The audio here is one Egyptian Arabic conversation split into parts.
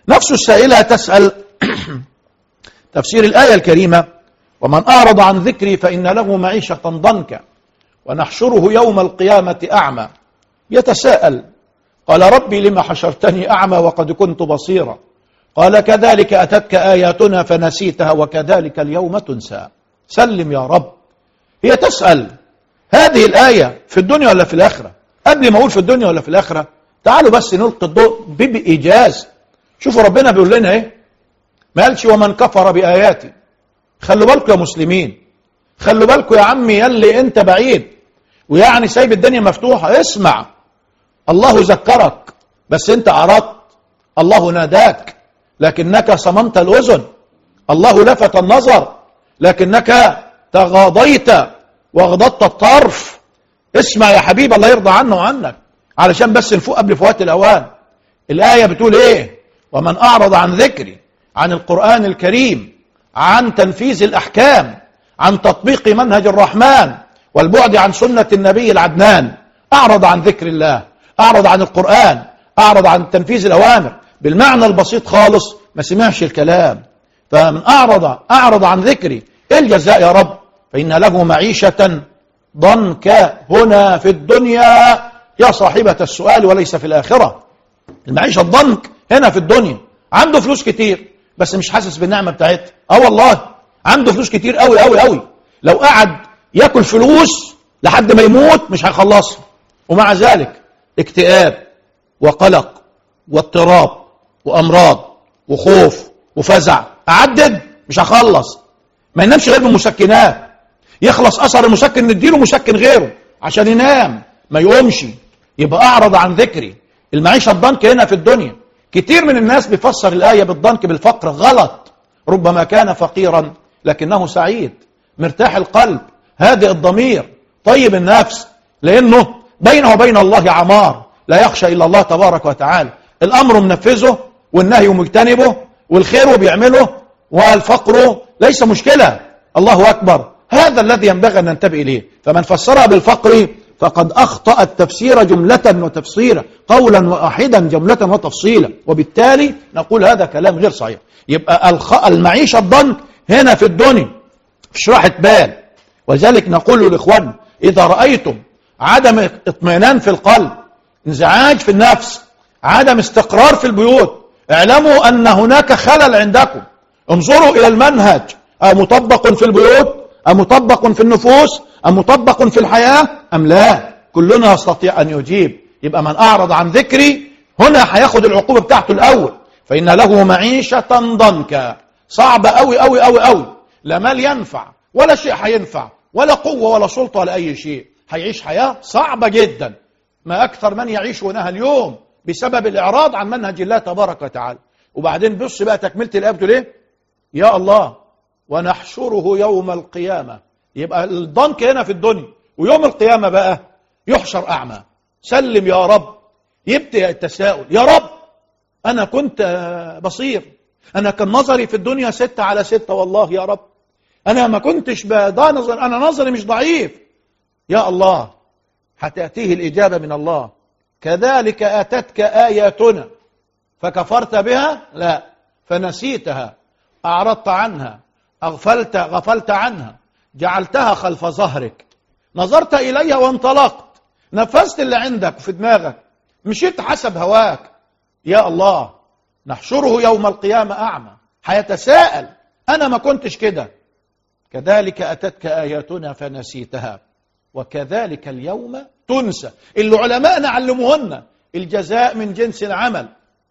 نفس السائلة تسأل تفسير الآية الكريمة ومن أعرض عن ذكري فإن له معيشة ضنكا ونحشره يوم القيامة أعمى يتساءل قال ربي لما حشرتني أعمى وقد كنت بصيرا قال كذلك أتتك آياتنا فنسيتها وكذلك اليوم تنسى سلم يا رب هي تسأل هذه الآية في الدنيا ولا في الآخرة قبل ما أقول في الدنيا ولا في الآخرة تعالوا بس نلقي الضوء بإيجاز شوفوا ربنا بيقول لنا ايه ما قالش ومن كفر بآياتي خلوا بالكم يا مسلمين خلوا بالكم يا عمي يلي انت بعيد ويعني سايب الدنيا مفتوحة اسمع الله ذكرك بس انت أردت الله ناداك لكنك صممت الأذن الله لفت النظر لكنك تغاضيت واغضضت الطرف اسمع يا حبيب الله يرضى عنه وعنك علشان بس نفوق قبل فوات الأوان الآية بتقول ايه ومن أعرض عن ذكري عن القرآن الكريم عن تنفيذ الأحكام عن تطبيق منهج الرحمن والبعد عن سنة النبي العدنان أعرض عن ذكر الله أعرض عن القرآن أعرض عن تنفيذ الأوامر بالمعنى البسيط خالص ما سمعش الكلام فمن أعرض أعرض عن ذكري إيه الجزاء يا رب فإن له معيشة ضنكا هنا في الدنيا يا صاحبة السؤال وليس في الآخرة المعيشة الضنك هنا في الدنيا عنده فلوس كتير بس مش حاسس بالنعمة بتاعتها اه والله عنده فلوس كتير قوي قوي قوي لو قعد ياكل فلوس لحد ما يموت مش هيخلصها ومع ذلك اكتئاب وقلق واضطراب وامراض وخوف وفزع اعدد مش هخلص ما ينامش غير بالمسكنات يخلص اثر المسكن نديله مسكن غيره عشان ينام ما يقومش يبقى اعرض عن ذكري المعيشه الضنك هنا في الدنيا كتير من الناس بيفسر الآية بالضنك بالفقر غلط ربما كان فقيرا لكنه سعيد مرتاح القلب هادئ الضمير طيب النفس لأنه بينه وبين الله عمار لا يخشى إلا الله تبارك وتعالى الأمر منفذه والنهي مجتنبه والخير بيعمله والفقر ليس مشكلة الله أكبر هذا الذي ينبغي أن ننتبه إليه فمن فسرها بالفقر فقد أخطأ التفسير جملة وتفصيلا قولا واحدا جملة وتفصيلا وبالتالي نقول هذا كلام غير صحيح يبقى الخ... المعيشة الضنك هنا في الدنيا مش راحة بال ولذلك نقول للإخوان إذا رأيتم عدم اطمئنان في القلب انزعاج في النفس عدم استقرار في البيوت اعلموا أن هناك خلل عندكم انظروا إلى المنهج أمطبق في البيوت أمطبق في النفوس أم مطبق في الحياة أم لا كلنا يستطيع أن يجيب يبقى من أعرض عن ذكري هنا هياخد العقوبة بتاعته الأول فإن له معيشة ضنكا صعبة أوي أوي أوي أوي لا مال ينفع ولا شيء هينفع ولا قوة ولا سلطة ولا أي شيء هيعيش حياة صعبة جدا ما أكثر من يعيش هنا اليوم بسبب الإعراض عن منهج الله تبارك وتعالى وبعدين بص بقى تكملة الآية بتقول إيه يا الله ونحشره يوم القيامة يبقى الضنك هنا في الدنيا ويوم القيامة بقى يحشر أعمى سلم يا رب يبدأ التساؤل يا رب أنا كنت بصير أنا كان نظري في الدنيا ستة على ستة والله يا رب أنا ما كنتش ده نظر أنا نظري مش ضعيف يا الله هتأتيه الإجابة من الله كذلك أتتك آياتنا فكفرت بها لا فنسيتها أعرضت عنها أغفلت غفلت عنها جعلتها خلف ظهرك نظرت إليها وانطلقت نفذت اللي عندك في دماغك مشيت حسب هواك يا الله نحشره يوم القيامة أعمى هيتساءل أنا ما كنتش كده كذلك أتتك آياتنا فنسيتها وكذلك اليوم تنسى اللي علماءنا علموهن الجزاء من جنس العمل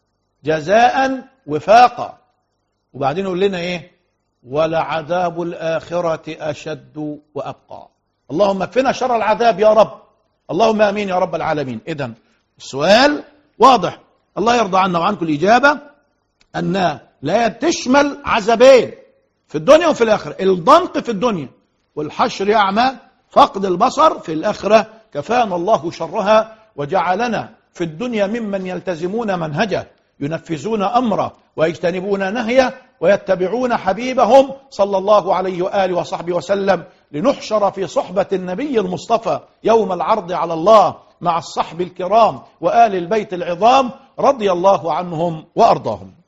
جزاء وفاقا وبعدين يقول لنا ايه ولعذاب الآخرة أشد وأبقى اللهم اكفنا شر العذاب يا رب اللهم امين يا رب العالمين اذا السؤال واضح الله يرضى عنا وعنكم الاجابه ان لا تشمل عذابين في الدنيا وفي الاخره الضنك في الدنيا والحشر اعمى فقد البصر في الاخره كفانا الله شرها وجعلنا في الدنيا ممن يلتزمون منهجه ينفذون امره ويجتنبون نهيه ويتبعون حبيبهم صلى الله عليه واله وصحبه وسلم لنحشر في صحبه النبي المصطفى يوم العرض على الله مع الصحب الكرام وال البيت العظام رضي الله عنهم وارضاهم